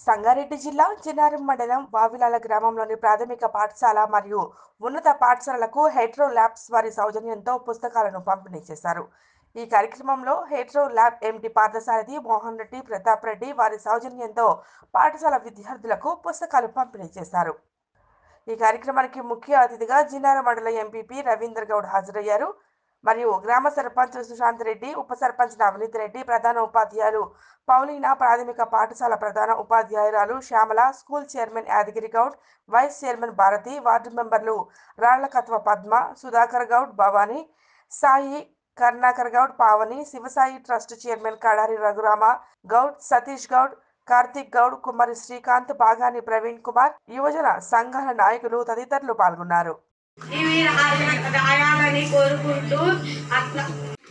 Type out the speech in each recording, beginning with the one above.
సంగారెడ్డి జిల్లా చిన్నారం మండలం వావిలాల గ్రామంలోని ప్రాథమిక పాఠశాల మరియు ఉన్నత పాఠశాలలకు హెట్రో ల్యాబ్స్ వారి సౌజన్యంతో పుస్తకాలను పంపిణీ చేశారు ఈ కార్యక్రమంలో హెట్రో ల్యాబ్ ఎండి పార్థసారథి మోహన్ రెడ్డి ప్రతాప్ రెడ్డి వారి సౌజన్యంతో పాఠశాల విద్యార్థులకు పుస్తకాలు పంపిణీ చేశారు ఈ కార్యక్రమానికి ముఖ్య అతిథిగా జిన్నార మండల ఎంపీపీ రవీందర్ గౌడ్ హాజరయ్యారు మరియు గ్రామ సర్పంచ్ సుశాంత్ రెడ్డి ఉప సర్పంచ్ నవనీత్ రెడ్డి ప్రధాన ఉపాధ్యాయులు పౌలీనా ప్రాథమిక పాఠశాల ప్రధాన ఉపాధ్యాయురాలు Shyamala school chairman Yadagiri Goud vice chairman Bharati ward మెంబర్లు రాళ్లకత్వ పద్మ సుధాకర్ గౌడ్ భవానీ సాయి కర్ణాకర్ గౌడ్ పావని శివసాయి ట్రస్ట్ చైర్మన్ కడారి రఘురామ గౌడ్ సతీష్ గౌడ్ కార్తిక్ గౌడ్ కుమారి శ్రీకాంత్ బాగాని ప్రవీణ్ కుమార్ యువజన సంఘాల నాయకులు తదితరులు పాల్గొన్నారు ఇవి రాయ- రాయాలని కోరుకుంటూ అట్లా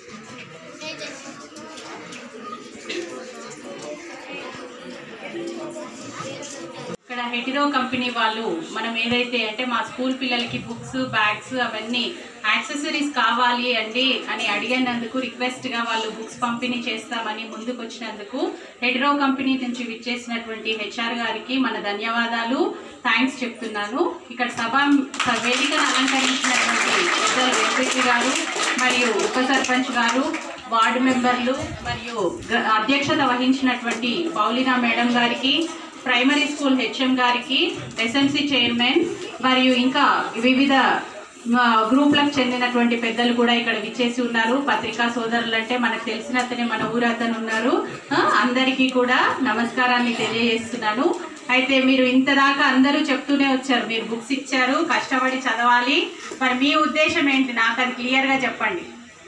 ఇక్కడ హెటిరో కంపెనీ వాళ్ళు మనం ఏదైతే అంటే మా స్కూల్ పిల్లలకి బుక్స్ బ్యాగ్స్ అవన్నీ యాక్సెసరీస్ కావాలి అండి అని అడిగినందుకు రిక్వెస్ట్గా వాళ్ళు బుక్స్ పంపిణీ చేస్తామని ముందుకు వచ్చినందుకు హెటిరో కంపెనీ నుంచి విచ్చేసినటువంటి హెచ్ఆర్ గారికి మన ధన్యవాదాలు థ్యాంక్స్ చెప్తున్నాను ఇక్కడ సభ స- వేదికను అలంకరించినటువంటి పెద్దలు ఎంపీ గారు మరియు ఉప సర్పంచ్ గారు వార్డు మెంబర్లు మరియు గ- అధ్యక్షత వహించినటువంటి పౌలినా మేడం గారికి ప్రైమరీ స్కూల్ హెచ్ఎం గారికి ఎస్ఎంసి చైర్మన్ మరియు ఇంకా వివిధ ఆ, గ్రూప్లకు చెందినటువంటి పెద్దలు కూడా ఇక్కడ విచ్చేసి ఉన్నారు పత్రికా సోదరులు అంటే మనకు తెలిసిన అతనే మన ఊరు అతను ఉన్నారు ఆ, అందరికీ కూడా నమస్కారాన్ని తెలియజేస్తున్నాను అయితే మీరు ఇంతదాకా అందరూ చెప్తూనే వచ్చారు మీరు బుక్స్ ఇచ్చారు కష్టపడి చదవాలి మరి మీ ఉద్దేశం ఏంటి నాకు అది క్లియర్గా చెప్పండి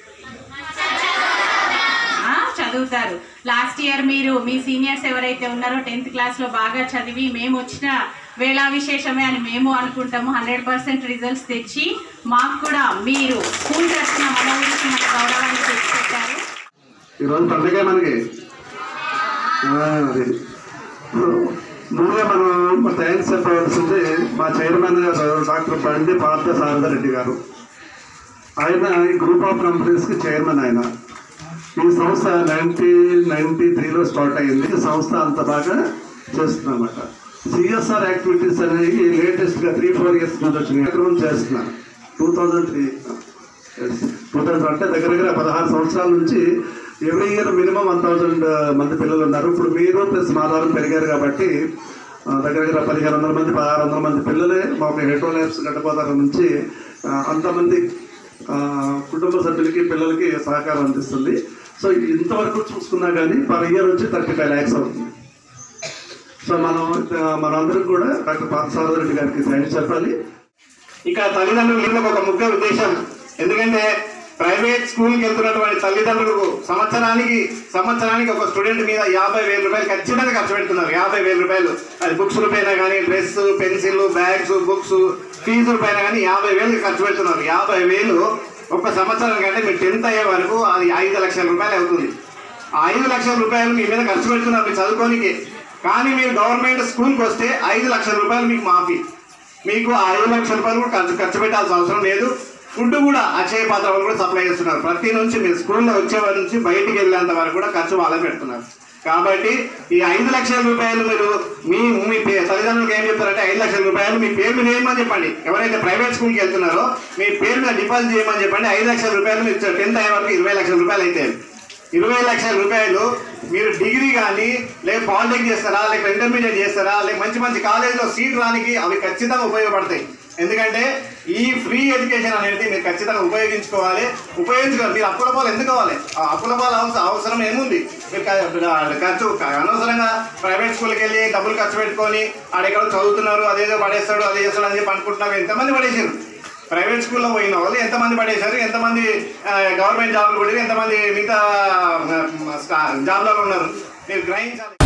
ఆ, చదువుతారు లాస్ట్ ఇయర్ మీరు మీ సీనియర్స్ ఎవరైతే ఉన్నారో టెన్త్ క్లాస్లో బాగా చదివి మేము వచ్చిన వేళా విశేషమే అని మేము అనుకుంటాము హండ్రెడ్ పర్సెంట్ రిజల్ట్స్ తెచ్చి మాకు కూడా మీరు స్కూల్ తరఫున మన ఊరికి మన గౌరవాన్ని తెచ్చిపెట్టారు ఈరోజు పండుగ మనకి ఆ, అది ముందుగా మనం థ్యాంక్స్ చెప్పవలసింది మా చైర్మన్ గారు డాక్టర్ బండి పార్థ సారథరెడ్డి గారు ఆయన ఈ గ్రూప్ ఆఫ్ కంపెనీస్కి చైర్మన్ ఆయన ఈ సంస్థ నైన్టీన్ నైన్టీ త్రీలో స్టార్ట్ అయింది ఈ సంస్థ అంత బాగా చేస్తుందన్నమాట సిఎస్ఆర్ యాక్టివిటీస్ అనేవి లేటెస్ట్గా త్రీ ఫోర్ ఇయర్స్ నుంచి వచ్చిన కార్యక్రమం చేస్తున్నారు two thousand three two thousand అంటే దగ్గర దగ్గర పదహారు సంవత్సరాల నుంచి every year minimum one thousand మంది పిల్లలు ఉన్నారు ఇప్పుడు మీరు ప్లస్ మాదారం పెరిగారు కాబట్టి ఆ, దగ్గర దగ్గర పదిహేను వందల మంది పదహారు వందల మంది పిల్లలే మాకు హెడ్రో ల్యాబ్స్ గడ్డపోతారు నుంచి ఆ, అంతమంది ఆ, కుటుంబ సభ్యులకి పిల్లలకి సహకారం అందిస్తుంది సో ఇంతవరకు చూసుకున్నా కానీ పర్ ఇయర్ వచ్చి థర్టీ ఫైవ్ ల్యాక్స్ అవుతుంది సో మనం ఆ, మనందరం కూడా డాక్టర్ పార్థసారథి రెడ్డి గారికి థ్యాంక్స్ చెప్పాలి ఇక తల్లిదండ్రులకు ఒక ముఖ్య ఉద్దేశం ఎందుకంటే ప్రైవేట్ స్కూల్కి వెళ్తున్నటువంటి తల్లిదండ్రులకు సంవత్సరానికి సంవత్సరానికి ఒక స్టూడెంట్ మీద యాభై వేల రూపాయలు ఖచ్చితంగా ఖర్చు పెడుతున్నారు యాభై వేల రూపాయలు అది బుక్స్ పైన కానీ డ్రెస్ పెన్సిల్ బ్యాగ్స్ బుక్స్ ఫీజుల పైన కానీ యాభై వేలు ఖర్చు పెడుతున్నారు యాభై వేలు ఒక సంవత్సరం కంటే మీరు టెన్త్ అయ్యే వరకు అది ఐదు లక్షల రూపాయలు అవుతుంది ఆ ఐదు లక్షల రూపాయలు మీ మీద ఖర్చు పెడుతున్నారు మీరు చదువుకోనికి కానీ మీరు గవర్నమెంట్ స్కూల్కి వస్తే ఐదు లక్షల రూపాయలు మీకు మాఫీ మీకు ఆ ఐదు లక్షల రూపాయలు కూడా ఖర్చు ఖర్చు పెట్టాల్సిన అవసరం లేదు ఫుడ్ కూడా అక్షయ పాత్ర వాళ్ళు కూడా సప్లై చేస్తున్నారు ప్రతి నుంచి మీరు స్కూల్లో వచ్చే వారి నుంచి బయటికి వెళ్ళేంత వరకు కూడా ఖర్చు వాళ్ళే పెడుతున్నారు కాబట్టి ఈ ఐదు లక్షల రూపాయలు మీరు మీ మీ పే- తల్లిదండ్రులకు ఏం చెప్తారంటే ఐదు లక్షల రూపాయలు మీ పేరు మీద వేయమని చెప్పండి ఎవరైతే ప్రైవేట్ స్కూల్కి వెళ్తున్నారో మీ పేరు మీద డిపాజిట్ చేయమని చెప్పండి ఐదు లక్షల రూపాయలు మీరు టెన్త్ అయ్యే వరకు ఇరవై లక్షల రూపాయలు అయితే ఇరవై లక్షల రూపాయలు మీరు డిగ్రీ కానీ లేక పాలిటెక్నిక్ చేస్తారా లేక ఇంటర్మీడియట్ చేస్తారా లేక మంచి మంచి కాలేజీలో సీట్ రానికి అవి ఖచ్చితంగా ఉపయోగపడతాయి ఎందుకంటే ఈ ఫ్రీ ఎడ్యుకేషన్ అనేది మీరు ఖచ్చితంగా ఉపయోగించుకోవాలి ఉపయోగించుకోవాలి మీరు అప్పుల పాలు ఎందుకు కావాలి ఆ అప్పుల పాలు అవసరం అవసరం ఏముంది మీరు క- ఖర్చు అనవసరంగా ప్రైవేట్ స్కూల్కి వెళ్ళి డబ్బులు ఖర్చు పెట్టుకొని ఆడెక్కడ చదువుతున్నారు అదేదో పడేస్తాడు అదే చేస్తాడు అని చెప్పి అనుకుంటున్నారు ఎంతమంది పడేసారు ప్రైవేట్ స్కూల్లో పోయిన వాళ్ళు ఎంతమంది పడేశారు ఎంతమంది ఆ, గవర్నమెంట్ జాబ్లు కొట్టారు ఎంతమంది మిగతా ఆ, జాబ్లలో ఉన్నారు మీరు గ్రహించాలి